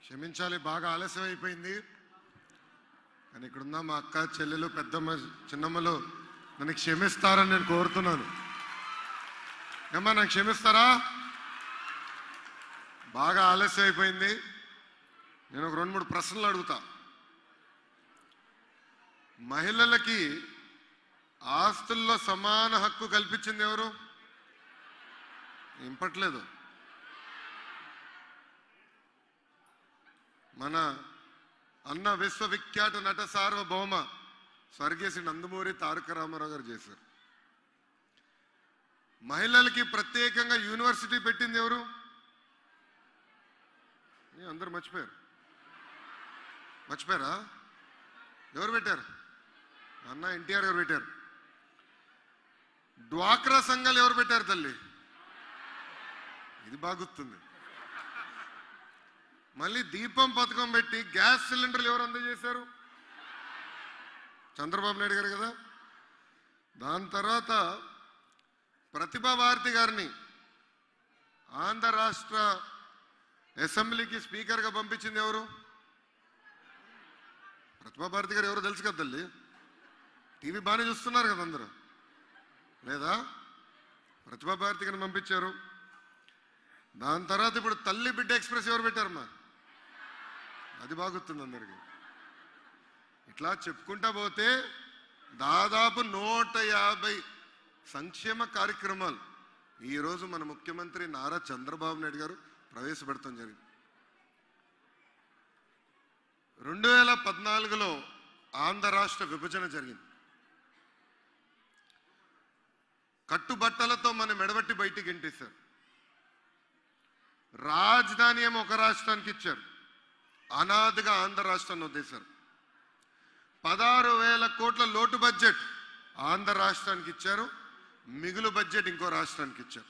క్షమించాలి బాగా ఆలస్యం అయిపోయింది కానీ ఇక్కడున్న మా అక్క చెల్లెలు పెద్దమ్మ చిన్నమ్మలు నన్ను క్షమిస్తారని నేను కోరుతున్నాను ఏమ్మా నన్ను క్షమిస్తారా బాగా ఆలస్యం అయిపోయింది నేను ఒక రెండు మూడు ప్రశ్నలు అడుగుతా మహిళలకి ఆస్తుల్లో సమాన హక్కు కల్పించింది ఎవరు ఇంపట్లేదు మన అన్న విశ్వవిఖ్యాత నట సార్వభౌమ స్వర్గీయ శ్రీ నందమూరి తారక రామారావు గారు చేశారు మహిళలకి ప్రత్యేకంగా యూనివర్సిటీ పెట్టింది ఎవరు ఏ, అందరూ మర్చిపోయారు మర్చిపోయారా ఎవరు పెట్టారు అన్న ఎన్టీఆర్ గారు పెట్టారు డ్వాక్రా సంఘాలు ఎవరు పెట్టారు తల్లి ఇది బాగా గుర్తుంది మళ్ళీ దీపం పథకం పెట్టి గ్యాస్ సిలిండర్లు ఎవరు అందజేశారు చంద్రబాబు నాయుడు గారు కదా దాని తర్వాత ప్రతిభా భారతి గారిని ఆంధ్ర రాష్ట్ర అసెంబ్లీకి స్పీకర్గా పంపించింది ఎవరు ప్రతిభా భారతి గారు ఎవరు తెలుసు కదా తల్లి టీవీ బాగానే చూస్తున్నారు కదా అందరూ లేదా ప్రతిభా భారతి గారిని పంపించారు దాని తర్వాత ఇప్పుడు తల్లి బిడ్డ ఎక్స్ప్రెస్ ఎవరు పెట్టారమ్మా అది బాగుతుంది అందరికి ఇట్లా చెప్పుకుంటా పోతే దాదాపు నూట యాభై సంక్షేమ కార్యక్రమాలు ఈరోజు మన ముఖ్యమంత్రి నారా చంద్రబాబు నాయుడు గారు ప్రవేశపెడతాం జరిగింది రెండు వేల పద్నాలుగులో ఆంధ్ర రాష్ట్ర విభజన జరిగింది కట్టుబట్టలతో మన మెడబట్టి బయటికి ఎంటేశారు రాజధాని ఏమో ఒక రాష్ట్రానికి ఇచ్చారు అనాదిగా ఆంధ్ర రాష్ట్రాన్ని వదిలేశారు పదహారు వేల కోట్ల లోటు బడ్జెట్ ఆంధ్ర రాష్ట్రానికి ఇచ్చారు మిగులు బడ్జెట్ ఇంకో రాష్ట్రానికి ఇచ్చారు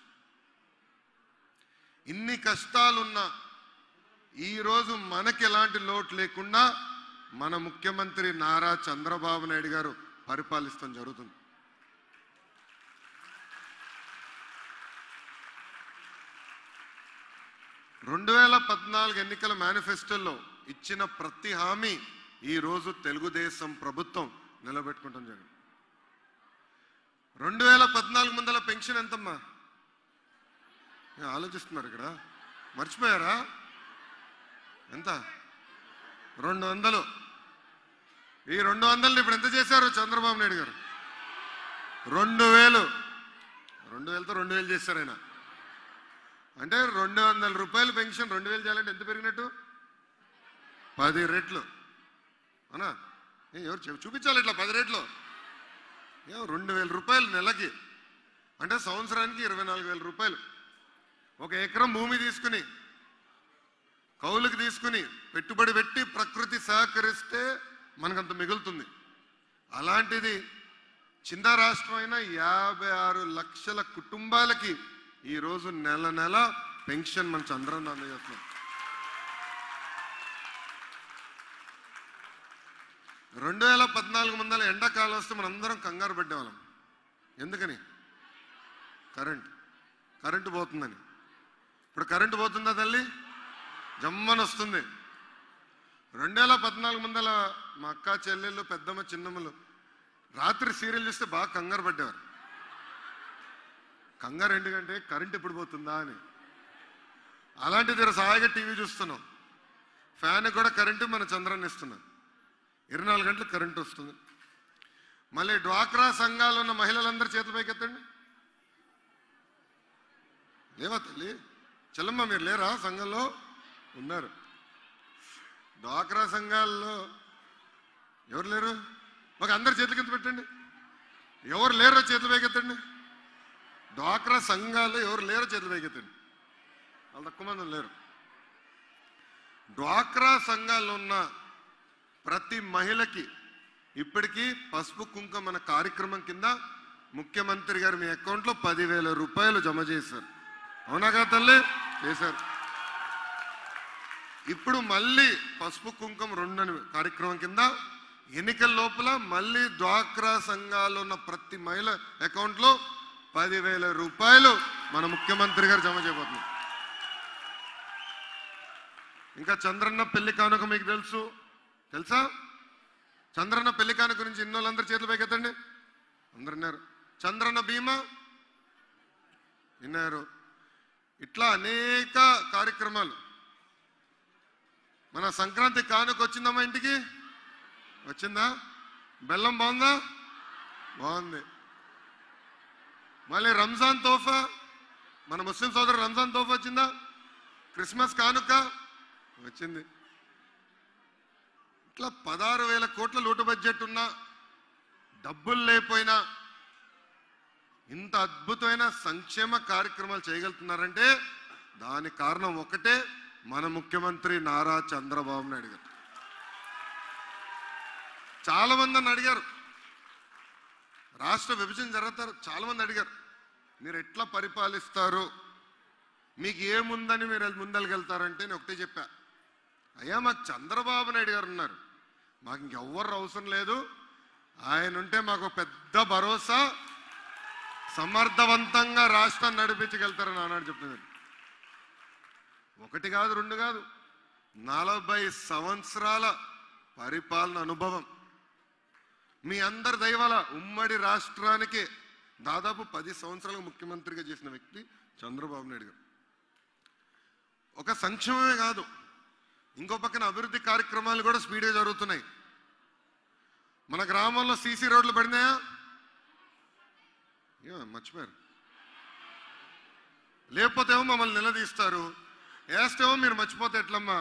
ఇన్ని కష్టాలున్నా ఈరోజు మనకి ఎలాంటి లోటు లేకుండా మన ముఖ్యమంత్రి నారా చంద్రబాబు నాయుడు గారు పరిపాలిస్తాం జరుగుతుంది రెండు వేల పద్నాలుగు ఎన్నికల మేనిఫెస్టోలో ఇచ్చిన ప్రతి హామీ ఈ రోజు తెలుగుదేశం ప్రభుత్వం నిలబెట్టుకుంటాం జరిగింది రెండు వేల పద్నాలుగు ముందల పెన్షన్ ఎంతమ్మా ఏ, ఆలోచిస్తున్నారు ఇక్కడ మర్చిపోయారా ఎంత రెండు వందలు ఈ రెండు వందలు ఇప్పుడు ఎంత చేశారు చంద్రబాబు నాయుడు గారు రెండు వేలు రెండు వేలతో రెండు వేలు చేశారు ఆయన అంటే రెండు వందల రూపాయలు పెన్షన్ రెండు వేలు చేయాలంటే ఎంత పెరిగినట్టు పది రెట్లు అవునా ఏ, ఎవరు చెప్- చూపించాలి ఇట్లా పది రెట్లు ఏం రెండు వేల రూపాయలు నెలకి అంటే సంవత్సరానికి ఇరవై నాలుగు వేల రూపాయలు ఒక ఎకరం భూమి తీసుకుని కౌలుకి తీసుకుని పెట్టుబడి పెట్టి ప్రకృతి సహకరిస్తే మనకంత మిగులుతుంది అలాంటిది చిన్న రాష్ట్రం అయిన యాభై ఆరు లక్షల కుటుంబాలకి ఈరోజు నెల నెల పెన్షన్ మన చంద్రన్న అందజేస్తున్నాం రెండు వేల పద్నాలుగు ముందల ఎండాకాలం వస్తే మనందరం కంగారు పెట్టేవాళ్ళం ఎందుకని కరెంట్ కరెంటు పోతుందని ఇప్పుడు కరెంటు పోతుందా తల్లి జమ్మని వస్తుంది రెండు వేల పద్నాలుగు ముందల మా అక్క చెల్లెళ్ళు పెద్దమ్మ చిన్నమ్మలు రాత్రి సీరియల్ చూస్తే బాగా కంగారు పడ్డేవారు కంగారు ఎందుకంటే కరెంట్ ఎప్పుడు పోతుందా అని అలాంటిది ఈరోజు హాయిగా టీవీ చూస్తున్నాం ఫ్యాన్ కూడా కరెంటు మన చంద్రాన్ని ఇస్తున్నాం ఇరవై నాలుగు గంటలు కరెంటు వస్తుంది మళ్ళీ డ్వాక్రా సంఘాలు ఉన్న మహిళలందరూ చేతుల పైకి ఎత్తండి లేవా తల్లి చెల్లమ్మ మీరు లేరా సంఘంలో ఉన్నారు డ్వాక్రా సంఘాల్లో ఎవరు లేరు ఒక అందరు చేతుల కింద పెట్టండి ఎవరు లేరో చేతుల పైకి ఎత్తండి డ్వాక్రా సంఘాలు ఎవరు లేరో చేతుల పైకి ఎత్తండి వాళ్ళు తక్కువ మంది లేరు డ్వాక్రా సంఘాల్లో ఉన్న ప్రతి మహిళకి ఇప్పటికీ పసుపు కుంకుమ మన కార్యక్రమం కింద ముఖ్యమంత్రి గారు మీ అకౌంట్లో పదివేల రూపాయలు జమ చేశారు అవునా కదా తల్లి చేశారు ఇప్పుడు మళ్ళీ పసుపు కుంకుమ రెండు అని కార్యక్రమం కింద ఎన్నికల లోపల మళ్ళీ డ్వాక్రా సంఘాలు ఉన్న ప్రతి మహిళ అకౌంట్లో పదివేల రూపాయలు మన ముఖ్యమంత్రి గారు జమ చేయబోతున్నారు ఇంకా చంద్రన్న పెళ్లి కానుక మీకు తెలుసు తెలుసా చంద్రన్న పెళ్లి కానుక గురించి ఇన్నోళ్ళందరూ చేతులు పైకెత్తండి అందరు విన్నారు చంద్రన్న బీమా విన్నారు ఇట్లా అనేక కార్యక్రమాలు మన సంక్రాంతి కానుక వచ్చిందమ్మా ఇంటికి వచ్చిందా బెల్లం బాగుందా బాగుంది మళ్ళీ రంజాన్ తోఫా మన ముస్లిం సోదరు రంజాన్ తోఫా వచ్చిందా క్రిస్మస్ కానుక వచ్చింది ఇట్లా పదహారు వేల కోట్ల లోటు బడ్జెట్ ఉన్నా డబ్బులు లేకపోయినా ఇంత అద్భుతమైన సంక్షేమ కార్యక్రమాలు చేయగలుగుతున్నారంటే దానికి కారణం ఒకటే మన ముఖ్యమంత్రి నారా చంద్రబాబు నాయుడు గారు చాలా మంది నన్ను అడిగారు రాష్ట్ర విభజన జరుగుతారు చాలా మంది అడిగారు మీరు ఎట్లా పరిపాలిస్తారు మీకు ఏముందని మీరు ముందలకెళ్తారంటే నేను ఒకటే చెప్పా అయ్యా మాకు చంద్రబాబు నాయుడు గారు ఉన్నారు మాకు ఇంకెవ్వరు అవసరం లేదు ఆయన ఉంటే మాకు పెద్ద భరోసా సమర్థవంతంగా రాష్ట్రాన్ని నడిపించగలుగుతారని ఆనాడు చెప్తున్నాను ఒకటి కాదు రెండు కాదు నలభై సంవత్సరాల పరిపాలన అనుభవం మీ అందరి దయవల ఉమ్మడి రాష్ట్రానికి దాదాపు పది సంవత్సరాలు ముఖ్యమంత్రిగా చేసిన వ్యక్తి చంద్రబాబు నాయుడు గారు ఒక సంక్షేమమే కాదు ఇంకో పక్కన అభివృద్ధి కార్యక్రమాలు కూడా స్పీడ్గా జరుగుతున్నాయి మన గ్రామంలో సీసీ రోడ్లు పడినాయా ఏ, మర్చిపోయారు లేకపోతేమో మమ్మల్ని నిలదీస్తారు వేస్తేమో మీరు మర్చిపోతే ఎట్లమ్మా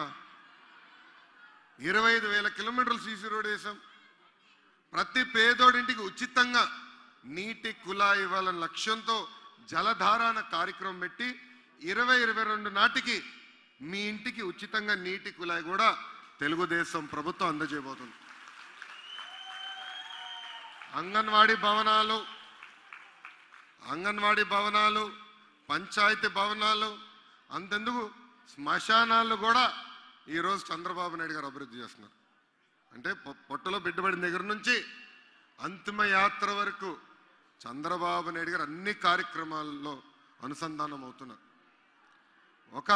ఇరవై ఐదు వేల కిలోమీటర్లు సీసీ రోడ్ వేసాం ప్రతి పేదోడింటికి ఉచితంగా నీటి కుళాయి ఇవ్వాలన్న లక్ష్యంతో జలధార అన్న కార్యక్రమం పెట్టి ఇరవై ఇరవై రెండు నాటికి మీ ఇంటికి ఉచితంగా నీటి కుళాయి కూడా తెలుగుదేశం ప్రభుత్వం అందజేయబోతుంది అంగన్వాడీ భవనాలు అంగన్వాడీ భవనాలు పంచాయతీ భవనాలు అంతెందుకు శ్మశానాలు కూడా ఈరోజు చంద్రబాబు నాయుడు గారు అభివృద్ధి చేస్తున్నారు అంటే పొ- పొట్టలో బిడ్డబడిన దగ్గర నుంచి అంతిమ యాత్ర వరకు చంద్రబాబు నాయుడు గారు అన్ని కార్యక్రమాల్లో అనుసంధానం అవుతున్నారు ఒక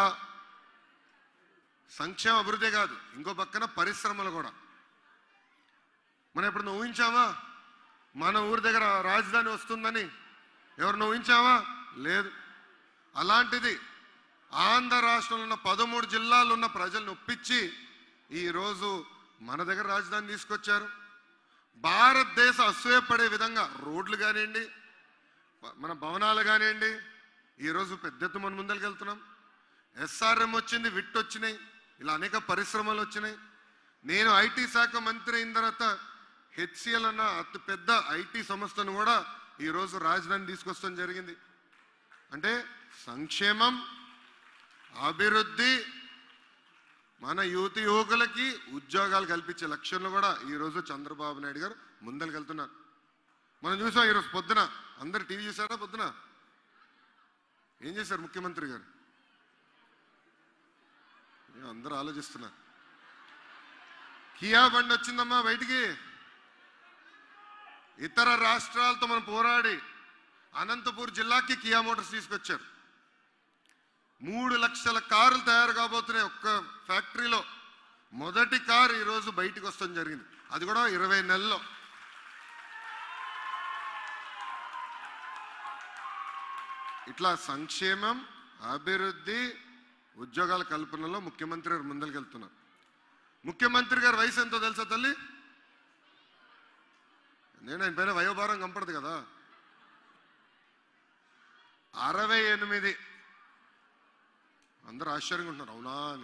సంక్షేమ అభివృద్ధి కాదు ఇంకో పక్కన పరిశ్రమలు కూడా మనం ఎప్పుడు ఊహించామా మన ఊరి దగ్గర రాజధాని వస్తుందని ఎవరిని ఊహించావా లేదు అలాంటిది ఆంధ్ర రాష్ట్రంలో ఉన్న పదమూడు జిల్లాల్లో ఉన్న ప్రజలను ఒప్పించి ఈరోజు మన దగ్గర రాజధాని తీసుకొచ్చారు భారతదేశ అసూయపడే విధంగా రోడ్లు కానివ్వండి ప- మన భవనాలు కానివ్వండి ఈరోజు పెద్ద ఎత్తున మన ముందరికి వెళ్తున్నాం ఎస్ఆర్ఎం వచ్చింది విట్ వచ్చినాయి ఇలా అనేక పరిశ్రమలు వచ్చినాయి నేను ఐటీ శాఖ మంత్రి అయిన తర్వాత హెచ్సిఎల్ అన్న అతి పెద్ద ఐటీ సంస్థను కూడా ఈరోజు రాజధాని తీసుకొస్తాం జరిగింది అంటే సంక్షేమం అభివృద్ధి మన యువత యువకులకి ఉద్యోగాలు కల్పించే లక్ష్యంలో కూడా ఈరోజు చంద్రబాబు నాయుడు గారు ముందరికెళ్తున్నారు మనం చూసాం ఈరోజు పొద్దున అందరు టీవీ చూసారా పొద్దున ఏం చేశారు ముఖ్యమంత్రి గారు ఏ, అందరూ ఆలోచిస్తున్నారు కియా బండి వచ్చిందమ్మా బయటికి ఇతర రాష్ట్రాలతో మనం పోరాడి అనంతపూర్ జిల్లాకి కియా మోటార్స్ తీసుకొచ్చారు మూడు లక్షల కార్లు తయారు కాబోతున్నాయి ఒక్క ఫ్యాక్టరీలో మొదటి కారు ఈరోజు బయటికి వస్తాం జరిగింది అది కూడా ఇరవై నెలల్లో ఇట్లా సంక్షేమం అభివృద్ధి ఉద్యోగాల కల్పనలో ముఖ్యమంత్రి గారు ముందరికెళ్తున్నారు ముఖ్యమంత్రి గారి వయసు ఎంతో తెలుసా తల్లి నేను ఆయన పైన వయోభారం కంపడదు కదా అరవై ఎనిమిది అందరూ ఆశ్చర్యంగా ఉంటున్నారు అవునా అని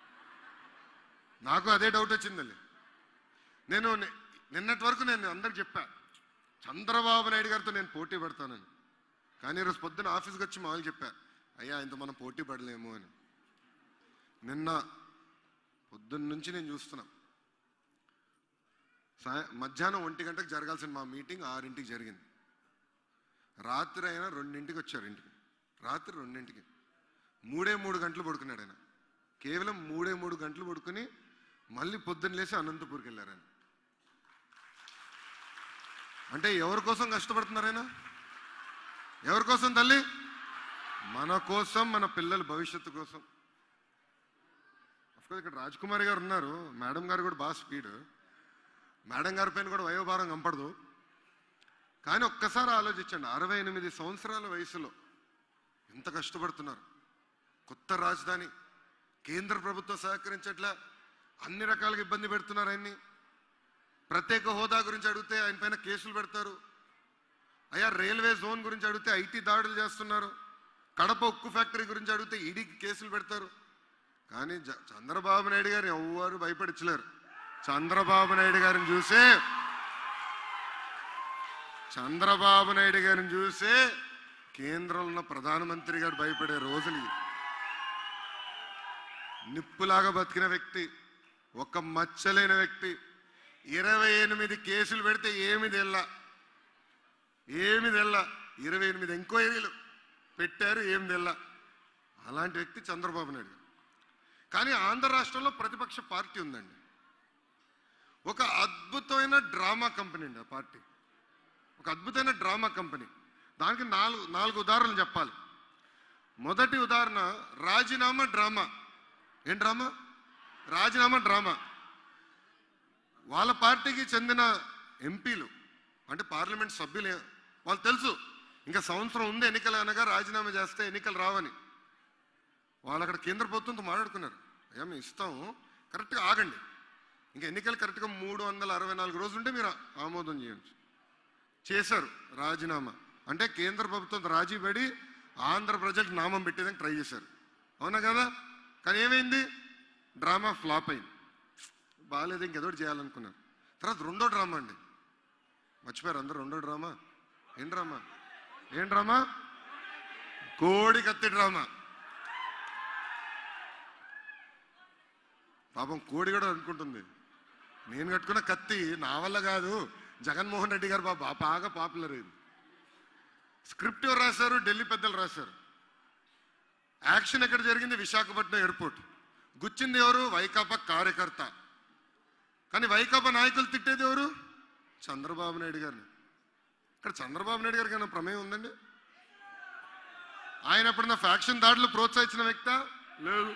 నాకు అదే డౌట్ వచ్చిందండి నేను ని- నిన్నటి వరకు నేను అందరికి చెప్పా చంద్రబాబు నాయుడు గారితో నేను పోటీ పడతానని కానీ ఈరోజు పొద్దున్న ఆఫీస్కి వచ్చి మామూలు చెప్పా అయ్యా ఆయనతో మనం పోటీ పడలేము అని నిన్న పొద్దున్న నుంచి నేను చూస్తున్నా సాయ మధ్యాహ్నం ఒంటి గంటకు జరగాల్సిన మా మీటింగ్ ఆరింటికి జరిగింది రాత్రి అయినా రెండింటికి వచ్చారు ఇంటికి రాత్రి రెండింటికి మూడే మూడు గంటలు పడుకున్నాడు ఆయన కేవలం మూడే మూడు గంటలు పడుకుని మళ్ళీ పొద్దున్న లేచి అనంతపూర్కి వెళ్ళారు ఆయన అంటే ఎవరి కోసం కష్టపడుతున్నారు ఆయన ఎవరి కోసం తల్లి మన కోసం మన పిల్లల భవిష్యత్తు కోసం అఫ్కోర్స్ ఇక్కడ రాజ్ కుమార్ గారు ఉన్నారు మేడం గారు కూడా బాగా స్పీడ్ మేడం గారి పైన కూడా వయోభారం కంపడదు కానీ ఒక్కసారి ఆలోచించండి అరవై ఎనిమిది సంవత్సరాల వయసులో ఎంత కష్టపడుతున్నారు కొత్త రాజధాని కేంద్ర ప్రభుత్వం సహకరించట్లా అన్ని రకాలుగా ఇబ్బంది పెడుతున్నారు ఆయన్ని ప్రత్యేక హోదా గురించి అడిగితే ఆయన పైన కేసులు పెడతారు అయ్యా రైల్వే జోన్ గురించి అడిగితే ఐటీ దాడులు చేస్తున్నారు కడప ఉక్కు ఫ్యాక్టరీ గురించి అడిగితే ఈడీకి కేసులు పెడతారు కానీ జ- చంద్రబాబు నాయుడు గారు ఎవ్వరు భయపడించలేరు చంద్రబాబు నాయుడు గారిని చూసే చంద్రబాబు నాయుడు గారిని చూసే కేంద్రంలో ఉన్న ప్రధానమంత్రి గారు భయపడే రోజులు ఇవి. నిప్పులాగా బతికిన వ్యక్తి ఒక మచ్చలేని వ్యక్తి ఇరవై ఎనిమిది కేసులు పెడితే ఏమి తెల్లా ఏమి తెల్లా ఇరవై ఎనిమిది ఎంక్వైరీలు పెట్టారు ఏమి తెల్లా అలాంటి వ్యక్తి చంద్రబాబు నాయుడు గారు. కానీ ఆంధ్ర రాష్ట్రంలో ప్రతిపక్ష పార్టీ ఉందండి ఒక అద్భుతమైన డ్రామా కంపెనీ అండి ఆ పార్టీ ఒక అద్భుతమైన డ్రామా కంపెనీ దానికి నాలుగు నాలుగు ఉదాహరణలు చెప్పాలి మొదటి ఉదాహరణ రాజీనామా డ్రామా ఏం డ్రామా రాజీనామా డ్రామా వాళ్ళ పార్టీకి చెందిన ఎంపీలు అంటే పార్లమెంట్ సభ్యులు ఏ- వాళ్ళు తెలుసు ఇంకా సంవత్సరం ఉంది ఎన్నికలు అనగా రాజీనామా చేస్తే ఎన్నికలు రావని వాళ్ళు అక్కడ కేంద్ర ప్రభుత్వంతో మాట్లాడుకున్నారు అయ్యా మేము ఇస్తాము కరెక్ట్గా ఆగండి ఇంకా ఎన్నికలు కరెక్ట్గా మూడు వందల అరవై నాలుగు రోజులు ఉంటే మీరు ఆమోదం చేయొచ్చు చేశారు రాజీనామా అంటే కేంద్ర ప్రభుత్వం రాజీ పడి ఆంధ్ర ప్రజలకు నామం పెట్టేదానికి ట్రై చేశారు అవునా కదా కానీ ఏమైంది డ్రామా ఫ్లాప్ అయింది బాగాలేదు ఇంకేదో ఒకటి చేయాలనుకున్నారు తర్వాత రెండో డ్రామా అండి మర్చిపోయారు అందరు రెండో డ్రామా ఏం డ్రామా ఏం డ్రామా కోడి కత్తి డ్రామా పాపం కోడి కూడా అనుకుంటుంది నేను కట్టుకున్న కత్తి నా వల్ల కాదు జగన్మోహన్ రెడ్డి గారు బాబా బాగా పాపులర్ అయింది స్క్రిప్ట్ ఎవరు రాశారు ఢిల్లీ పెద్దలు రాశారు యాక్షన్ ఎక్కడ జరిగింది విశాఖపట్నం ఎయిర్పోర్ట్ గుచ్చింది ఎవరు వైకాపా కార్యకర్త కానీ వైకాపా నాయకులు తిట్టేది ఎవరు చంద్రబాబు నాయుడు గారిని ఇక్కడ చంద్రబాబు నాయుడు గారికి ఏమైనా ప్రమేయం ఉందండి ఆయన ఎప్పుడన్నా ఫ్యాక్షన్ దాడులు ప్రోత్సహించిన వ్యక్త లేదు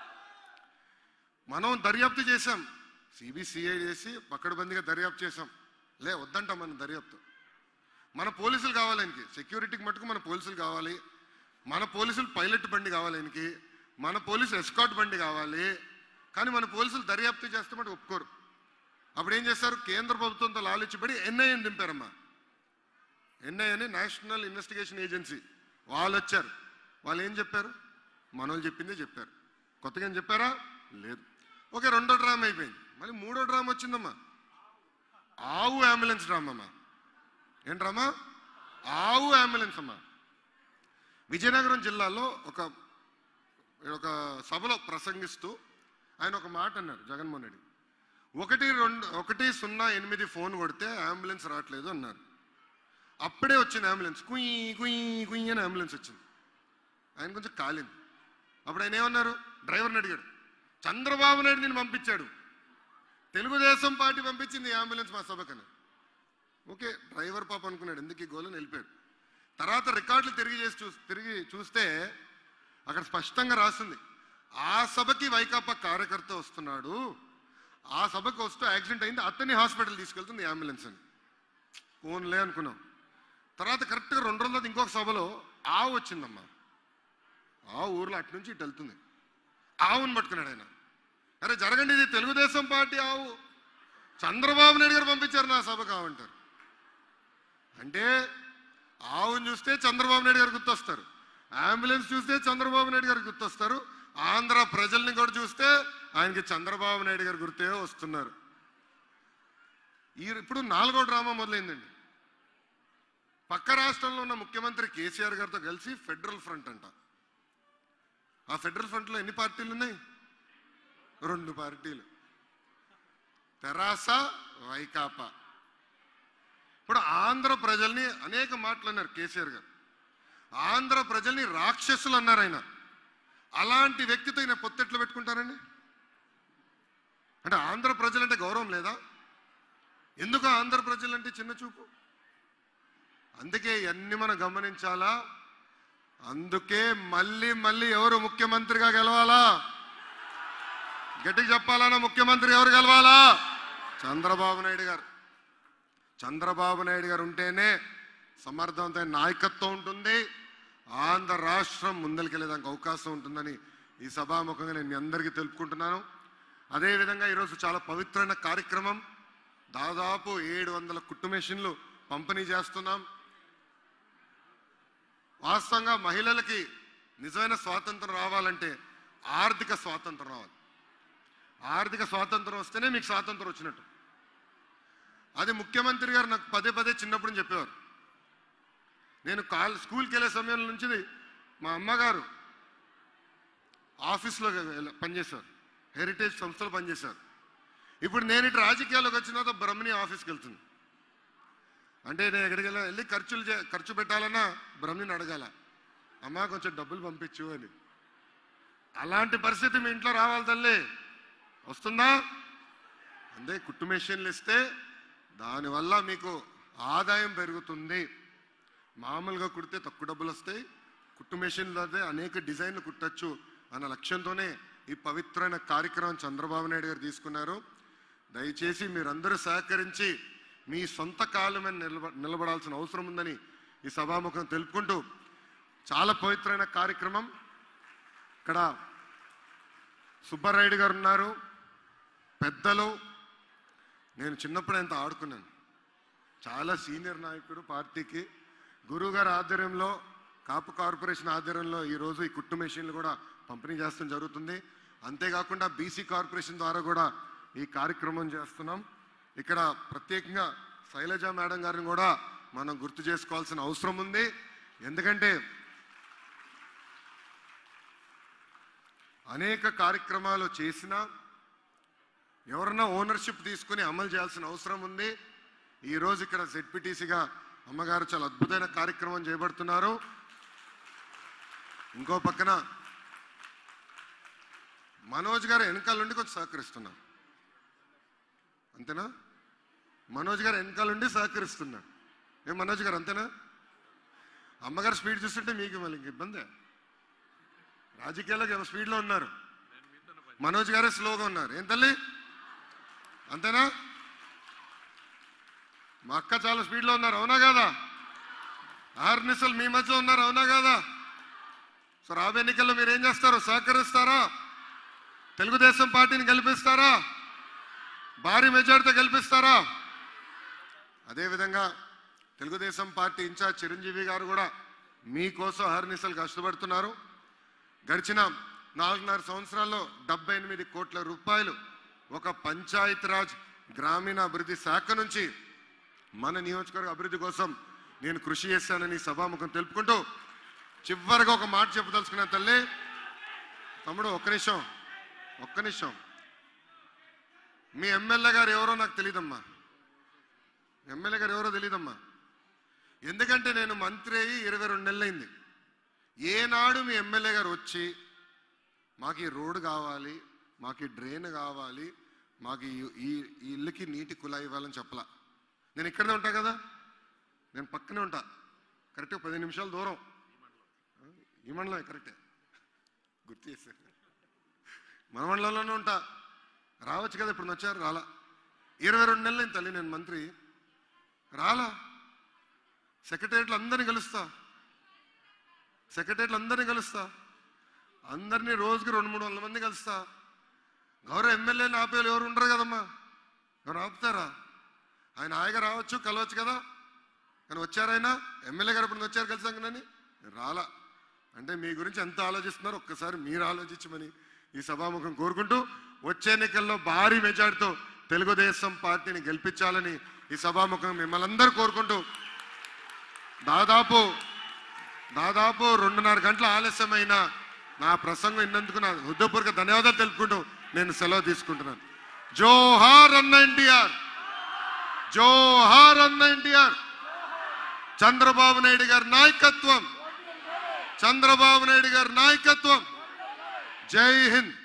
మనం దర్యాప్తు చేశాం సిబిసిఐ చేసి పక్కడబందిగా దర్యాప్తు చేశాం లే వద్దంటాం మన దర్యాప్తు మన పోలీసులు కావాలి ఆయనకి సెక్యూరిటీకి మటుకు మన పోలీసులు కావాలి మన పోలీసులు పైలట్ బండి కావాలి ఆయనకి మన పోలీసు ఎస్కాట్ బండి కావాలి కానీ మన పోలీసులు దర్యాప్తు చేస్తే మటు ఒప్పుకోరు అప్పుడు ఏం చేస్తారు కేంద్ర ప్రభుత్వంతో లాలిచ్చిబడి ఎన్ఐఏని దింపారమ్మా ఎన్ఐఏ అని నేషనల్ ఇన్వెస్టిగేషన్ ఏజెన్సీ వాళ్ళు వచ్చారు వాళ్ళు ఏం చెప్పారు మనోళ్ళు చెప్పిందే చెప్పారు కొత్తగా ఏం చెప్పారా లేదు ఓకే రెండో డ్రామా అయిపోయింది మళ్ళీ మూడో డ్రామా వచ్చిందమ్మా ఆవు అంబులెన్స్ డ్రామా అమ్మా ఏం డ్రామా ఆవు అంబులెన్స్ అమ్మా విజయనగరం జిల్లాలో ఒక ఒక సభలో ప్రసంగిస్తూ ఆయన ఒక మాట అన్నారు జగన్మోహన్ రెడ్డి ఒకటి రెండు ఒకటి సున్నా ఎనిమిది ఫోన్ కొడితే అంబులెన్స్ రావట్లేదు అన్నారు అప్పుడే వచ్చింది అంబులెన్స్ కుయ్ కుయ్ కుయ్ అని అంబులెన్స్ వచ్చింది ఆయన కొంచెం కాలింది అప్పుడు ఆయన ఏమన్నారు డ్రైవర్ని అడిగాడు చంద్రబాబు నాయుడు నేను పంపించాడు తెలుగుదేశం పార్టీ పంపించింది ఈ అంబులెన్స్ మా సభకని ఓకే డ్రైవర్ పాప అనుకున్నాడు ఎందుకు ఈ గోలని వెళ్ళిపోయాడు తర్వాత రికార్డులు తిరిగి చేసి చూ తిరిగి చూస్తే అక్కడ స్పష్టంగా రాస్తుంది ఆ సభకి వైకాపా కార్యకర్త వస్తున్నాడు ఆ సభకు వస్తూ యాక్సిడెంట్ అయింది అతన్ని హాస్పిటల్ తీసుకెళ్తుంది ఈ అంబులెన్స్ అని ఫోన్లే అనుకున్నాం తర్వాత కరెక్ట్గా రెండు రోజుల తర్వాత ఇంకొక సభలో ఆవు వచ్చిందమ్మా ఆ ఊర్లో అటు నుంచి ఇటు వెళ్తుంది ఆవును పట్టుకున్నాడు ఆయన అరే జరగండి ఇది తెలుగుదేశం పార్టీ ఆవు చంద్రబాబు నాయుడు గారు పంపించారు నా సభకు ఆవంటారు అంటే ఆవును చూస్తే చంద్రబాబు నాయుడు గారు గుర్తొస్తారు అంబులెన్స్ చూస్తే చంద్రబాబు నాయుడు గారు గుర్తొస్తారు ఆంధ్ర ప్రజల్ని కూడా చూస్తే ఆయనకి చంద్రబాబు నాయుడు గారు గుర్తే వస్తున్నారు ఈ ఇప్పుడు నాలుగో డ్రామా మొదలైందండి పక్క రాష్ట్రంలో ఉన్న ముఖ్యమంత్రి కేసీఆర్ గారితో కలిసి ఫెడరల్ ఫ్రంట్ అంట ఆ ఫెడరల్ ఫ్రంట్లో ఎన్ని పార్టీలు ఉన్నాయి రెండు పార్టీలు తెరాస వైకాపా ఇప్పుడు ఆంధ్ర ప్రజల్ని అనేక మాటలు అన్నారు కేసీఆర్ గారు ఆంధ్ర ప్రజల్ని రాక్షసులు అన్నారు ఆయన అలాంటి వ్యక్తితో ఈయన పొత్తెట్లు పెట్టుకుంటారండి అంటే ఆంధ్ర ప్రజలంటే గౌరవం లేదా ఎందుకు ఆంధ్ర ప్రజలంటే చిన్న చూపు అందుకే ఇవన్నీ మనం గమనించాలా అందుకే మళ్ళీ మళ్ళీ ఎవరు ముఖ్యమంత్రిగా గెలవాలా గట్టిగా చెప్పాలన్నా ముఖ్యమంత్రి ఎవరు గెలవాలా చంద్రబాబు నాయుడు గారు చంద్రబాబు నాయుడు గారు ఉంటేనే సమర్థవంతమైన నాయకత్వం ఉంటుంది ఆంధ్ర రాష్ట్రం ముందరికెళ్ళేదానికి అవకాశం ఉంటుందని ఈ సభాముఖంగా నేను మీ అందరికీ తెలుపుకుంటున్నాను అదేవిధంగా ఈరోజు చాలా పవిత్రమైన కార్యక్రమం దాదాపు ఏడు వందల కుట్టు మెషిన్లు పంపిణీ చేస్తున్నాం వాస్తవంగా మహిళలకి నిజమైన స్వాతంత్రం రావాలంటే ఆర్థిక స్వాతంత్రం రావాలి ఆర్థిక స్వాతంత్రం వస్తేనే మీకు స్వాతంత్రం వచ్చినట్టు అది ముఖ్యమంత్రి గారు నాకు పదే పదే చిన్నప్పుడు నుంచి చెప్పేవారు నేను కాల్ స్కూల్కి వెళ్ళే సమయం నుంచి మా అమ్మగారు ఆఫీస్లో వెళ్ళ- పనిచేశారు హెరిటేజ్ సంస్థలో పనిచేశారు ఇప్పుడు నేను ఇటు రాజకీయాల్లోకి వచ్చిన తర్వాత బ్రహ్మణి ఆఫీస్కి వెళ్తుంది అంటే నేను ఎక్కడికి వెళ్ళా వెళ్ళి ఖర్చులు చే- ఖర్చు పెట్టాలన్నా బ్రహ్మణిని అడగాల అమ్మా కొంచెం డబ్బులు పంపించు అని అలాంటి పరిస్థితి మీ ఇంట్లో రావాలి తల్లి వస్తుందా అంతే కుట్టు మెషిన్లు ఇస్తే దానివల్ల మీకు ఆదాయం పెరుగుతుంది మామూలుగా కుడితే తక్కువ డబ్బులు వస్తాయి కుట్టు మెషిన్లు అయితే అనేక డిజైన్లు కుట్టచ్చు అన్న లక్ష్యంతోనే ఈ పవిత్రమైన కార్యక్రమం చంద్రబాబు నాయుడు గారు తీసుకున్నారు దయచేసి మీరందరూ సహకరించి మీ సొంత కాళ్ళ మీద నిలబ నిలబడాల్సిన అవసరం ఉందని ఈ సభాముఖం తెలుపుకుంటూ చాలా పవిత్రమైన కార్యక్రమం ఇక్కడ సుబ్బారాయుడు గారు ఉన్నారు పెద్దలు నేను చిన్నప్పుడు ఎంత ఆడుకున్నాను చాలా సీనియర్ నాయకుడు పార్టీకి గురువు గారి ఆధ్వర్యంలో కాపు కార్పొరేషన్ ఆధ్వర్యంలో ఈరోజు ఈ కుట్టు మెషిన్లు కూడా పంపిణీ చేస్తాం జరుగుతుంది అంతేకాకుండా బీసీ కార్పొరేషన్ ద్వారా కూడా ఈ కార్యక్రమం చేస్తున్నాం ఇక్కడ ప్రత్యేకంగా శైలజ మేడం గారిని కూడా మనం గుర్తు చేసుకోవాల్సిన అవసరం ఉంది ఎందుకంటే అనేక కార్యక్రమాలు చేసినా ఎవరన్నా ఓనర్షిప్ తీసుకుని అమలు చేయాల్సిన అవసరం ఉంది ఈ రోజు ఇక్కడ జెడ్పీటీసీగా అమ్మగారు చాలా అద్భుతమైన కార్యక్రమం చేపడుతున్నారు ఇంకో పక్కన మనోజ్ గారు వెనకాల నుండి కొంచెం సహకరిస్తున్నారు అంతేనా మనోజ్ గారు వెనకాల నుండి సహకరిస్తున్నారు ఏం మనోజ్ గారు అంతేనా అమ్మగారు స్పీడ్ చూస్తుంటే మీకు మళ్ళీ ఇంక ఇబ్బందే రాజకీయాల్లో ఏమో స్పీడ్లో ఉన్నారు మనోజ్ గారే స్లోగా ఉన్నారు ఏం తల్లి అంతేనా మా అక్క చాలా స్పీడ్లో ఉన్నారు అవునా కదా ఆర్నిసలు మీ మధ్య ఉన్నారు అవునా కదా సో రాబోయే ఎన్నికల్లో మీరు ఏం చేస్తారు సహకరిస్తారా తెలుగుదేశం పార్టీని గెలిపిస్తారా భారీ మెజార్టీతో గెలిపిస్తారా అదేవిధంగా తెలుగుదేశం పార్టీ ఇన్ఛార్జ్ చిరంజీవి గారు కూడా మీకోసం హర్నిసలు కష్టపడుతున్నారు గడిచిన నాలుగున్నర సంవత్సరాల్లో డెబ్బై ఎనిమిది కోట్ల రూపాయలు ఒక పంచాయతీరాజ్ గ్రామీణ అభివృద్ధి శాఖ నుంచి మన నియోజకవర్గ అభివృద్ధి కోసం నేను కృషి చేశానని సభాముఖం తెలుపుకుంటూ చివరిగా ఒక మాట చెప్పదలుచుకున్నా తల్లి తమ్ముడు ఒక్క నిమిషం ఒక్క నిమిషం మీ ఎమ్మెల్యే గారు ఎవరో నాకు తెలియదమ్మా ఎమ్మెల్యే గారు ఎవరో తెలియదమ్మా ఎందుకంటే నేను మంత్రి అయ్యి ఇరవై రెండు నెలలైంది ఏనాడు మీ ఎమ్మెల్యే గారు వచ్చి మాకు ఈ రోడ్డు కావాలి మాకు ఈ డ్రైన్ కావాలి మాకు ఈ- ఈ ఈ ఇల్లుకి నీటి కుళాయి ఇవ్వాలని చెప్పలా నేను ఇక్కడనే ఉంటా కదా నేను పక్కనే ఉంటా కరెక్ట్గా పది నిమిషాల దూరం ఈ మండలమే కరెక్టే గుర్తు చేశారు మన మండలంలోనే ఉంటా రావచ్చు కదా ఇప్పుడు వచ్చారు రాలా ఇరవై రెండు నెలలు తల్లి నేను మంత్రి రాలా సెక్రటరియట్లు అందరినీ కలుస్తా సెక్రటరీలు అందరినీ కలుస్తా అందరినీ రోజుకి రెండు మూడు వందల మంది కలుస్తా గౌరవ ఎమ్మెల్యేని ఆపేవాళ్ళు ఎవరు ఉండరు కదమ్మా ఎవరు ఆపుతారా ఆయన హాయిగా రావచ్చు కలవచ్చు కదా కానీ వచ్చారాయన ఎమ్మెల్యే గారు ఇప్పుడు వచ్చారు కలిసాకనని రాలా అంటే మీ గురించి ఎంత ఆలోచిస్తున్నారో ఒక్కసారి మీరు ఆలోచించమని ఈ సభాముఖం కోరుకుంటూ వచ్చే ఎన్నికల్లో భారీ మెజార్టీతో తెలుగుదేశం పార్టీని గెలిపించాలని ఈ సభాముఖం మిమ్మల్ని అందరూ కోరుకుంటూ దాదాపు దాదాపు రెండున్నర గంటల ఆలస్యమైన నా ప్రసంగం ఇన్నందుకు నా హృదయపూర్వక ధన్యవాదాలు తెలుపుకుంటూ నేను సెలవు తీసుకుంటున్నాను జోహార్ అన్న ఎన్టీఆర్ జోహార్ అన్న ఎన్టీఆర్ చంద్రబాబు నాయుడు గారి నాయకత్వం చంద్రబాబు నాయుడు గారి నాయకత్వం జై హింద్